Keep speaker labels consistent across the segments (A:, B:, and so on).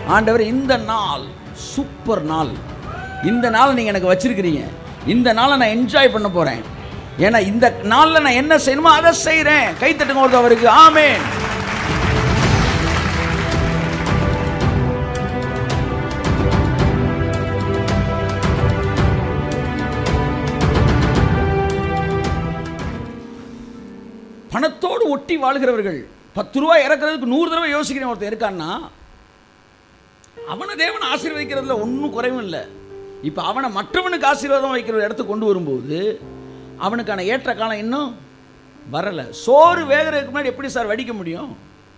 A: ஆண்டவர் இந்த நாள் சூப்பர் நாள் இந்த நாளை நீங்கள் எனக்கு வச்சிருக்கிறீங்க இந்த நாளை நான் என்ஜாய் பண்ண போகிறேன் ஏன்னா இந்த நாளில் நான் என்ன செய்யணுமோ அதை செய்கிறேன் கைத்தட்டுங்க ஒருத்தவருக்கு ஆமென் பணத்தோடு ஒட்டி வாழ்கிறவர்கள் பத்து ரூபாய் இறக்குறதுக்கு நூறு தடவை யோசிக்கிறேன் ஒருத்தன் இருக்கான்னா அவனை தேவன் ஆசீர்வதிக்கிறதுல ஒன்றும் குறைவும் இல்லை இப்போ அவனை மற்றவனுக்கு ஆசீர்வாதம் வைக்கிற இடத்துக்கு கொண்டு வரும்போது அவனுக்கான ஏற்ற காலம் இன்னும் வரலை சோறு வேகிறதுக்கு முன்னாடி எப்படி சார் வடிக்க முடியும்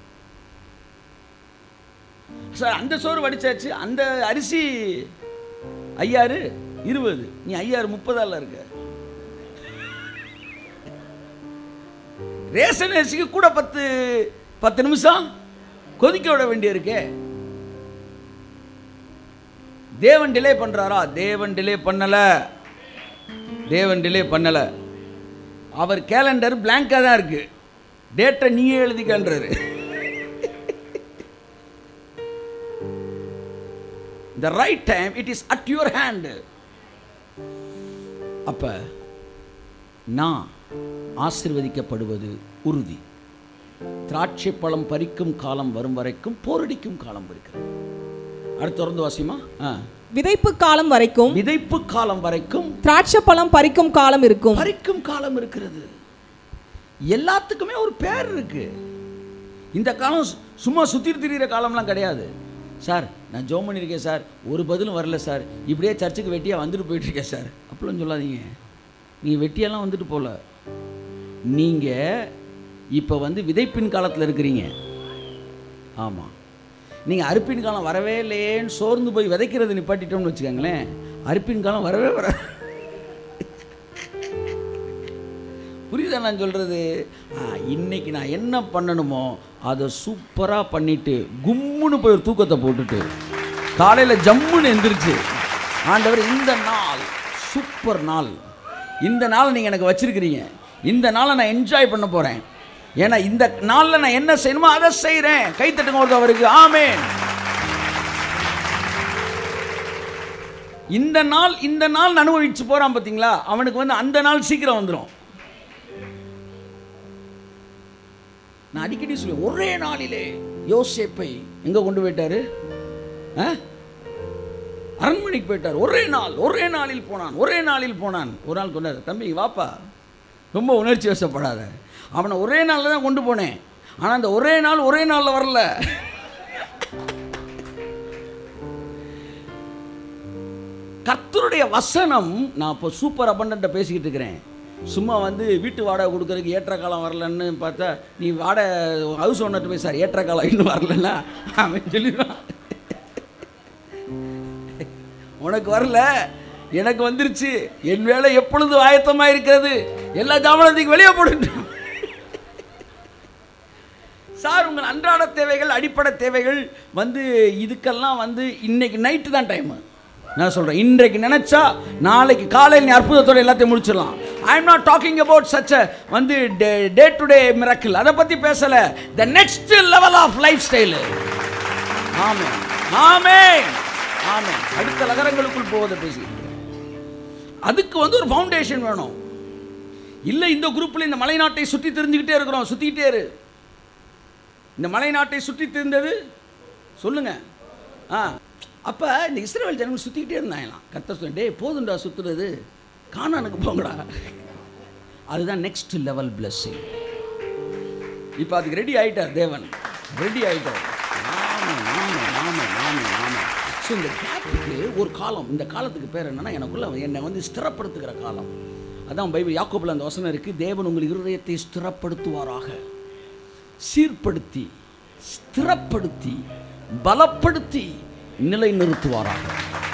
A: சார் அந்த சோறு வடிச்சாச்சு அந்த அரிசி ஐயாறு இருபது நீ ஐயாறு முப்பதால இருக்க ரேஷன் அரிசிக்கு கூட பத்து பத்து நிமிஷம் கொதிக்க விட வேண்டியிருக்கே தேவன் டிலே பண்றாரா தேவன் டிலே பண்ணல தேவன் டிலே பண்ணல அவர் கேலண்டர் பிளாங்கா தான் இருக்கு டேட்டை நீயே எழுதிக்கன்றாரு the right time it is at your hand அப்ப நான் ஆசிர்வதிக்கப்படுவது உறுதி திராட்சை பழம் பறிக்கும் காலம் வரும் வரைக்கும் போரடிக்கும் காலம் இருக்கிறது அடுத்து தொடர்ந்து வாசிமா ஆ.
B: விதைப்பு காலம் வரைக்கும்
A: விதைப்பு காலம் வரைக்கும்
B: திராட்சை பழம் பறிக்கும் காலம் இருக்கும்
A: பறிக்கும் காலம் இருக்கிறது எல்லாத்துக்குமே ஒரு பேர் இருக்கு இந்த காலம் சு- சும்மா சுத்திட்டு திரியிற காலம்லாம் கிடையாது சார் நான் ஜோம் பண்ணியிருக்கேன் சார் ஒரு பதிலும் வரல சார் இப்படியே சர்ச்சுக்கு வெட்டியாக வந்துட்டு போயிட்டு இருக்கேன் சார் அப்படிலாம் சொல்லாதீங்க நீங்கள் வெட்டியெல்லாம் வந்துட்டு போகல நீங்கள் இப்போ வந்து விதைப்பின் காலத்தில் இருக்கிறீங்க ஆமாம் நீங்கள் அறுப்பின் காலம் வரவே இல்லையேன்னு சோர்ந்து போய் விதைக்கிறது நிப்பாட்டிட்டோம்னு வச்சுக்கோங்களேன் அறுப்பின் காலம் வரவே வர புரியுதா நான் சொல்கிறது இன்னைக்கு நான் என்ன பண்ணணுமோ அதை சூப்பராக பண்ணிட்டு கும்முன்னு போய் ஒரு தூக்கத்தை போட்டுட்டு காலையில் ஜம்முன்னு எந்திரிச்சு ஆண்டவர் இந்த நாள் சூப்பர் நாள் இந்த நாளை நீங்கள் எனக்கு வச்சிருக்கிறீங்க இந்த நாளை நான் என்ஜாய் பண்ண போகிறேன் ஏன்னா இந்த நாளில் நான் என்ன செய்யணுமோ அதை செய்கிறேன் கைத்தட்டுங்க ஒருத்தவருக்கு ஆமென் இந்த நாள் இந்த நாள் அனுபவிச்சு போகிறான் பார்த்தீங்களா அவனுக்கு வந்து அந்த நாள் சீக்கிரம் வந்துடும் நான் அடிக்கடி சொல்லுவேன் ஒரே நாளிலே யோசேப்பை எங்க கொண்டு போயிட்டாரு ஆ? அரண்மனைக்கு போயிட்டார் ஒரே நாள் ஒரே நாளில் போனான் ஒரே நாளில் போனான் ஒரு நாள் கொண்டாரு தம்பி வாப்பா ரொம்ப உணர்ச்சி வசப்படாத அவனை ஒரே நாளில் தான் கொண்டு போனேன் ஆனால் அந்த ஒரே நாள் ஒரே நாளில் வரல கர்த்தருடைய வசனம் நான் இப்போ சூப்பர் அபண்டண்ட்டை பேசிக்கிட்டு இருக்கிறேன் சும்மா வந்து வீட்டு வாடகை கொடுக்கறதுக்கு ஏற்ற காலம் வரலன்னு பார்த்தா நீ வாடகை ஹவுஸ் ஓனர்ட்டு போய் சார் ஏற்ற காலம் இன்னும் வரலன்னா அவன் சொல்லிடுவான் உனக்கு வரல எனக்கு வந்துருச்சு என் வேலை எப்பொழுது ஆயத்தமாக இருக்கிறது எல்லா ஜாமனத்துக்கு வெளியே போட்டு சார் உங்கள் அன்றாட தேவைகள் அடிப்படை தேவைகள் வந்து இதுக்கெல்லாம் வந்து இன்னைக்கு நைட்டு தான் டைமு நான் சொல்கிறேன் இன்றைக்கு நினச்சா நாளைக்கு காலையில் நீ அற்புதத்தோட எல்லாத்தையும் முடிச்சிடலாம் I am not talking about such வந்து டே டு டே மிரக்கிள் அதை பற்றி பேசலை the next level of life style ஆமே ஆமே ஆமே அடுத்த நகரங்களுக்குள் போவதை பேசிக்கிறேன் அதுக்கு வந்து ஒரு ஃபவுண்டேஷன் வேணும் இல்லை இந்த குரூப்பில் இந்த மலைநாட்டை சுற்றி தெரிஞ்சுக்கிட்டே இருக்கிறோம் சுற்றிக்கிட்டே இரு இந்த மலைநாட்டை சுற்றி தெரிந்தது சொல்லுங்க ஆ அப்போ இந்த இஸ்ரேல் ஜனங்கள் சுற்றிக்கிட்டே இருந்தாங்களாம் கத்த சொல்லி டேய் போதுண்டா சுற்றுறது காணானுக்கு போங்கடா அதுதான் நெக்ஸ்ட் லெவல் பிளஸ்ஸிங் இப்போ அதுக்கு ரெடி ஆயிட்டார் தேவன் ரெடி ஆயிட்டார் ஆமாம் ஆமாம் ஆமாம் ஆமாம் ஆமாம் ஸோ இந்த கேப்புக்கு ஒரு காலம் இந்த காலத்துக்கு பேர் என்னன்னா எனக்குள்ள என்னை வந்து ஸ்திரப்படுத்துகிற காலம் அதான் பைபிள் யாக்கோபில் அந்த வசனம் இருக்குது தேவன் உங்கள் இருதயத்தை ஸ்திரப்படுத்துவாராக சீர்படுத்தி ஸ்திரப்படுத்தி பலப்படுத்தி நிலைநிறுத்துவாராக